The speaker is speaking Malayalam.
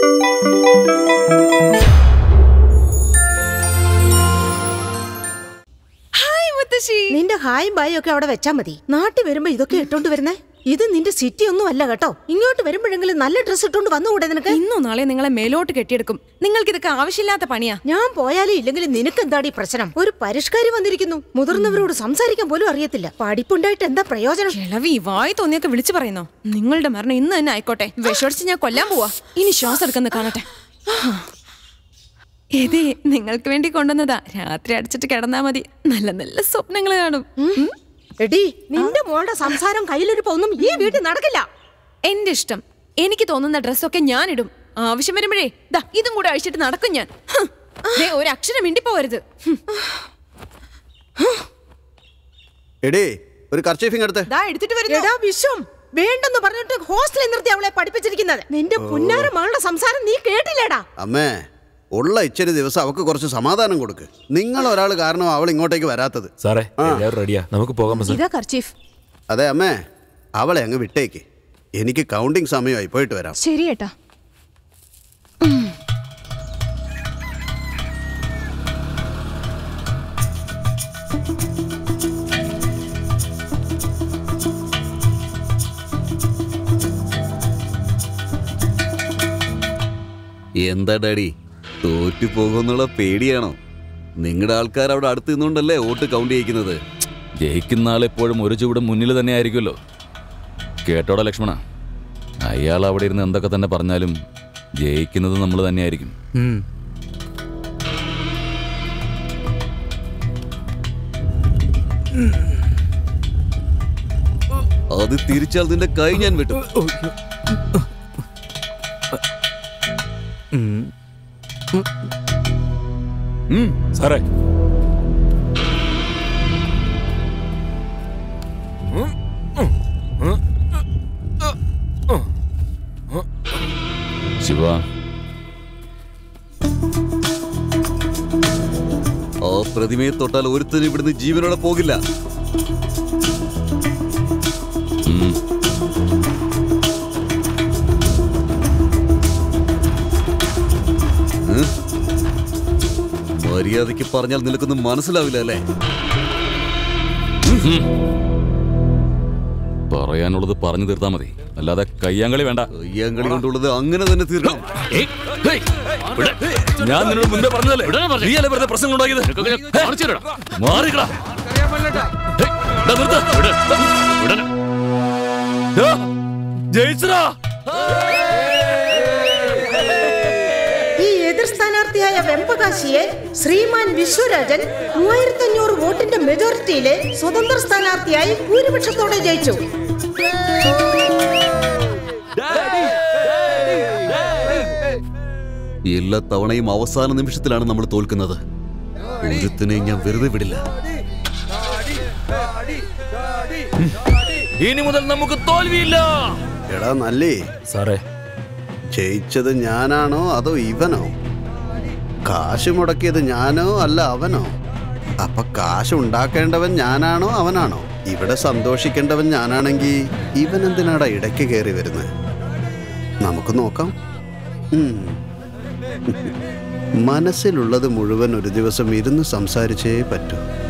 ഹായ് മുത്തശ്ശി നിന്റെ ഹായും ബായും ഒക്കെ അവിടെ വെച്ചാ മതി നാട്ടിൽ വരുമ്പോ ഇതൊക്കെ ഇട്ടോണ്ട് വരുന്നേ ഇത് നിന്റെ സിറ്റി ഒന്നും അല്ല കേട്ടോ ഇങ്ങോട്ട് വരുമ്പോഴെങ്കിലും നല്ല ഡ്രസ് ഇട്ടോണ്ട് വന്നുകൂടെ നിനക്ക് ഇന്നോ നാളെ നിങ്ങളെ മേലോട്ട് കെട്ടിയെടുക്കും നിങ്ങൾക്ക് ഇതൊക്കെ ആവശ്യമില്ലാത്ത പണിയാ ഞാൻ പോയാലും ഇല്ലെങ്കിലും നിനക്ക് എന്താടി പ്രശ്നം ഒരു പരിഷ്കാരി വന്നിരിക്കുന്നു മുതിർന്നവരോട് സംസാരിക്കാൻ പോലും അറിയത്തില്ല പഠിപ്പുണ്ടായിട്ട് എന്താ പ്രയോജനം കിളവി വായി തോന്നിയൊക്കെ വിളിച്ചു പറയുന്നോ നിങ്ങളുടെ മരണം ഇന്ന് തന്നെ ആയിക്കോട്ടെ വിഷമടിച്ച് ഞാൻ കൊല്ലാൻ പോവാ ഇനി ശ്വാസം എടുക്കുന്ന കാണട്ടെ ഏതേ നിങ്ങൾക്ക് വേണ്ടി കൊണ്ടുവന്നതാ രാത്രി അടിച്ചിട്ട് കിടന്നാ മതി നല്ല നല്ല സ്വപ്നങ്ങൾ കാണും ഉം. എടി നിന്റെ മോളുടെ സംസാരം കയ്യിലൊരുപ്പൊന്നും ഈ വീട്ടിൽ നടക്കില്ല എന്റെ ഇഷ്ടം എനിക്ക് തോന്നുന്ന ഡ്രസ്സൊക്കെ ഞാൻ ഇടും ആവശ്യം വരുമ്പോഴേ ദാ ഇതും കൂടെ അഴിച്ചിട്ട് നടക്കും ഞാൻ ഹ്. ദേ, ഒരു അക്ഷരം മിണ്ടിപ്പോവരുത് ഹും. എടേ ഒരു കർച്ചീഫിങ് എടുത്ത് ദാ എടുത്തിട്ട് വരുന്നു എടാ വിശ്വം വേണ്ടെന്ന് പറഞ്ഞിട്ട് ഹോസ്റ്റലിൽ നിർത്തി അവളെ പഠിപ്പിച്ചിരിക്കുന്നത് നിന്റെ പുന്നാര മകളുടെ സംസാരം നീ കേട്ടില്ലേടാ അമ്മേ ഉള്ള ഇച്ചിരി ദിവസം അവക്ക് കുറച്ച് സമാധാനം കൊടുക്ക് നിങ്ങൾ ഒരാൾ കാരണം അവൾ ഇങ്ങോട്ടേക്ക് വരാത്തത് സാറേ എല്ലാവരും റെഡിയാ നമുക്ക് പോകാം സാർ ഇതാ കർച്ചീഫ് അതെ അമ്മേ അവളെ അങ്ങ് വിട്ടേക്ക് എനിക്ക് കൗണ്ടിങ് സമയമായി പോയിട്ട് വരാം ശരി ഏട്ടാ എന്താ ഡാഡി തോറ്റു പോകുന്നുള്ള പേടിയാണോ നിങ്ങളുടെ ആൾക്കാർ അവിടെ അടുത്ത് നിന്നുകൊണ്ടല്ലേ വോട്ട് കൗണ്ട് ചെയ്യിക്കുന്നത് ജയിക്കുന്ന ആളെപ്പോഴും ഒരു ചൂടും മുന്നിൽ തന്നെ ആയിരിക്കുമല്ലോ കേട്ടോടാ ലക്ഷ്മണ അയാൾ അവിടെ ഇരുന്ന് എന്തൊക്കെ തന്നെ പറഞ്ഞാലും ജയിക്കുന്നത് നമ്മൾ തന്നെയായിരിക്കും അത് തിരിച്ചാൽ നിന്റെ കൈ ഞാൻ വിട്ടു ഉം, സാറേ ശിവ ആ പ്രതിമയെ തൊട്ടാൽ ഒരുത്തനും ഇവിടുന്ന് ജീവനോടെ പോകില്ല ഉം. ഉം? മര്യാദയ്ക്ക് പറഞ്ഞാൽ നിനക്കൊന്നും മനസ്സിലാവില്ല അല്ലേ പറയാനുള്ളത് പറഞ്ഞു തീർത്താ മതി അല്ലാതെ കയ്യാങ്കളി വേണ്ട കയ്യാങ്കളി കൊണ്ടുള്ളത് അങ്ങനെ തന്നെ തീർക്കണം ഞാൻ നിന്നോട് മുമ്പേ പറഞ്ഞതല്ലേ നീ അല്ലേ വെറുതെ പ്രശ്നം ഉണ്ടാക്കിയത് മാറിക്കടാ ജയിച്ചടാ ഈ എതിർ സ്ഥാനാർത്ഥിയായ വെമ്പകാശിയെ ശ്രീമാൻ വിശ്വരാജൻ മൂവായിരത്തി അഞ്ഞൂറ് വോട്ടിന്റെ മെജോറിറ്റിയിലെ സ്വതന്ത്ര സ്ഥാനാർത്ഥിയായി ഭൂരിപക്ഷത്തോടെ ജയിച്ചു എല്ലാ തവണയും അവസാന നിമിഷത്തിലാണ് നമ്മൾ തോൽക്കുന്നത് ഒരുത്തിനെയും ഞാൻ വെറുതെ വിടില്ല ഇനി മുതൽ നമുക്ക് തോൽവിയില്ല എടാ നല്ലേ സാറേ ജയിച്ചത് ഞാനാണോ അതോ ഇവനോ കാശ് മുടക്കിയത് ഞാനോ അല്ല അവനോ അപ്പൊ കാശ് ഉണ്ടാക്കേണ്ടവൻ ഞാനാണോ അവനാണോ ഇവിടെ സന്തോഷിക്കേണ്ടവൻ ഞാനാണെങ്കിൽ ഇവൻ എന്തിനാടാ ഇടയ്ക്ക് കയറി വരുന്നത് നമുക്ക് നോക്കാം ഉം. മനസ്സിലുള്ളത് മുഴുവൻ ഒരു ദിവസം ഇരുന്ന് സംസാരിച്ചേ പറ്റൂ